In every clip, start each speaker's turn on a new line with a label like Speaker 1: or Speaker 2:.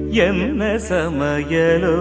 Speaker 1: என்ன சமையலோ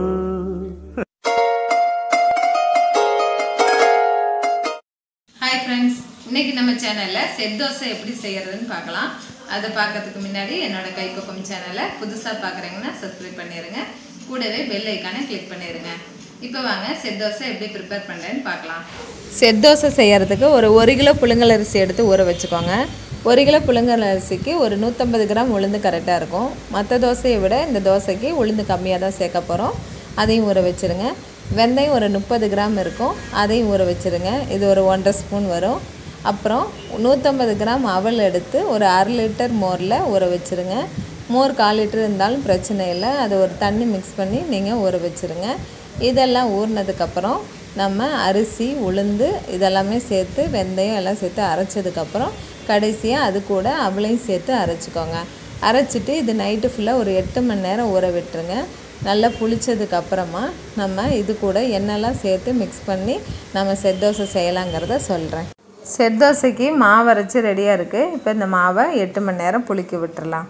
Speaker 2: hi friends இன்னைக்கு நம்ம சேனலில் செட் தோசை எப்படி செய்யறதுன்னு பார்க்கலாம் அதை பார்க்கறதுக்கு முன்னாடி என்னோட கைப்பக்கம் சேனலை புதுசாக பார்க்குறீங்கன்னா சப்ஸ்கிரைப் பண்ணிடுங்க கூடவே பெல் ஐக்கானை கிளிக் பண்ணிடுங்க இப்போ வாங்க செட் தோசை எப்படி ப்ரிப்பேர் பண்ணுறேன்னு பார்க்கலாம் செட் தோசை செய்யறதுக்கு ஒரு ஒரு கிலோ புழுங்கல் அரிசி எடுத்து ஊற வச்சுக்கோங்க ஒரு கிலோ புழுங்கல் அரிசிக்கு ஒரு நூற்றம்பது கிராம் உளுந்து கரெக்டாக இருக்கும் மற்ற தோசையை விட இந்த தோசைக்கு உளுந்து கம்மியாக தான் சேர்க்க போகிறோம் அதையும் ஊற வச்சுருங்க வெந்தயம் ஒரு முப்பது கிராம் இருக்கும் அதையும் ஊற வச்சுருங்க இது ஒரு ஒன்றரை ஸ்பூன் வரும் அப்புறம் நூற்றம்பது கிராம் அவல் எடுத்து ஒரு அரை லிட்டர் மோரில் ஊற வச்சுருங்க மோர் கால் லிட்டர் இருந்தாலும் பிரச்சனை இல்லை அது ஒரு தண்ணி மிக்ஸ் பண்ணி நீங்கள் ஊற வச்சுருங்க இதெல்லாம் ஊறினதுக்கப்புறம் நம்ம அரிசி உளுந்து இதெல்லாமே சேர்த்து வெந்தயம் எல்லாம் சேர்த்து அரைச்சதுக்கப்புறம் கடைசியாக அது கூட அவளையும் சேர்த்து அரைச்சிக்கோங்க அரைச்சிட்டு இது நைட்டு ஃபுல்லாக ஒரு எட்டு மணி நேரம் ஊற விட்டுருங்க நல்லா புளிச்சதுக்கு அப்புறமா நம்ம இது கூட எண்ணெய்லாம் சேர்த்து மிக்ஸ் பண்ணி நம்ம செட் தோசை செய்யலாங்கிறத சொல்கிறேன் செட் தோசைக்கு மாவு அரைச்சி ரெடியாக இருக்குது இப்போ இந்த மாவை எட்டு மணி நேரம் புளிக்க விட்டுறலாம்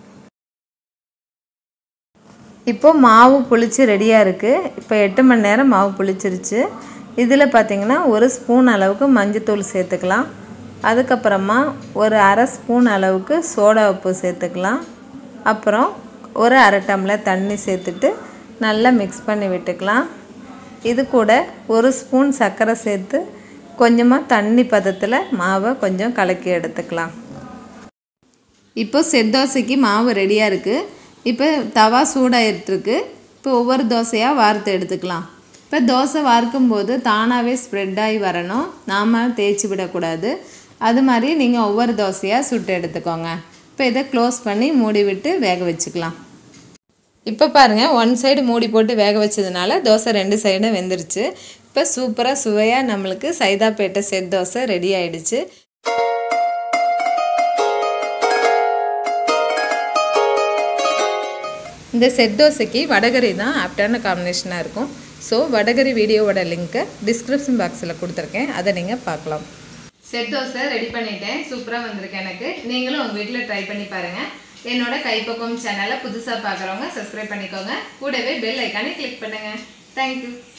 Speaker 2: இப்போ மாவு புளிச்சு ரெடியாக இருக்குது இப்போ எட்டு மணி நேரம் மாவு புளிச்சிருச்சு இதில் பார்த்திங்கன்னா ஒரு ஸ்பூன் அளவுக்கு மஞ்சத்தூள் சேர்த்துக்கலாம் அதுக்கப்புறமா ஒரு அரை ஸ்பூன் அளவுக்கு சோடா உப்பு சேர்த்துக்கலாம் அப்புறம் ஒரு அரை டம்ளர் தண்ணி சேர்த்துட்டு நல்லா மிக்ஸ் பண்ணி விட்டுக்கலாம் இது கூட ஒரு ஸ்பூன் சர்க்கரை சேர்த்து கொஞ்சமாக தண்ணி பதத்தில் மாவை கொஞ்சம் கலக்கி எடுத்துக்கலாம் இப்போ செட் தோசைக்கு மாவு ரெடியாக இருக்குது இப்போ தவா சூடாயிட்டுருக்கு இப்போ ஒவ்வொரு தோசையாக வார்த்து எடுத்துக்கலாம் இப்போ தோசை வார்க்கும் போது தானாகவே ஸ்ப்ரெட் ஆகி வரணும் நாம் தேய்ச்சி விடக்கூடாது அது மாதிரி நீங்கள் ஒவ்வொரு தோசையாக சுட்டு எடுத்துக்கோங்க இப்போ இதை க்ளோஸ் பண்ணி மூடி விட்டு வேக வச்சுக்கலாம் இப்போ பாருங்கள் ஒன் சைடு மூடி போட்டு வேக வச்சதுனால தோசை ரெண்டு சைடும் வெந்துருச்சு இப்போ சூப்பராக சுவையாக நம்மளுக்கு சைதாப்பேட்டை செட் தோசை ரெடி ஆயிடுச்சு இந்த செட் தோசைக்கு வடகரி தான் ஆப்டான காம்பினேஷனாக இருக்கும் ஸோ வடகரி வீடியோவோட லிங்க்கை டிஸ்கிரிப்ஷன் பாக்ஸில் கொடுத்துருக்கேன் அதை நீங்கள் பார்க்கலாம் செட் தோசை ரெடி பண்ணிட்டேன் சூப்பராக வந்திருக்கு எனக்கு நீங்களும் உங்கள் வீட்டில் ட்ரை பண்ணி பாருங்கள் என்னோட கைப்பக்கம் சேனலை புதுசாக பார்க்குறவங்க சப்ஸ்கிரைப் பண்ணிக்கோங்க கூடவே பெல் ஐக்கானே கிளிக் பண்ணுங்கள் தேங்க்யூ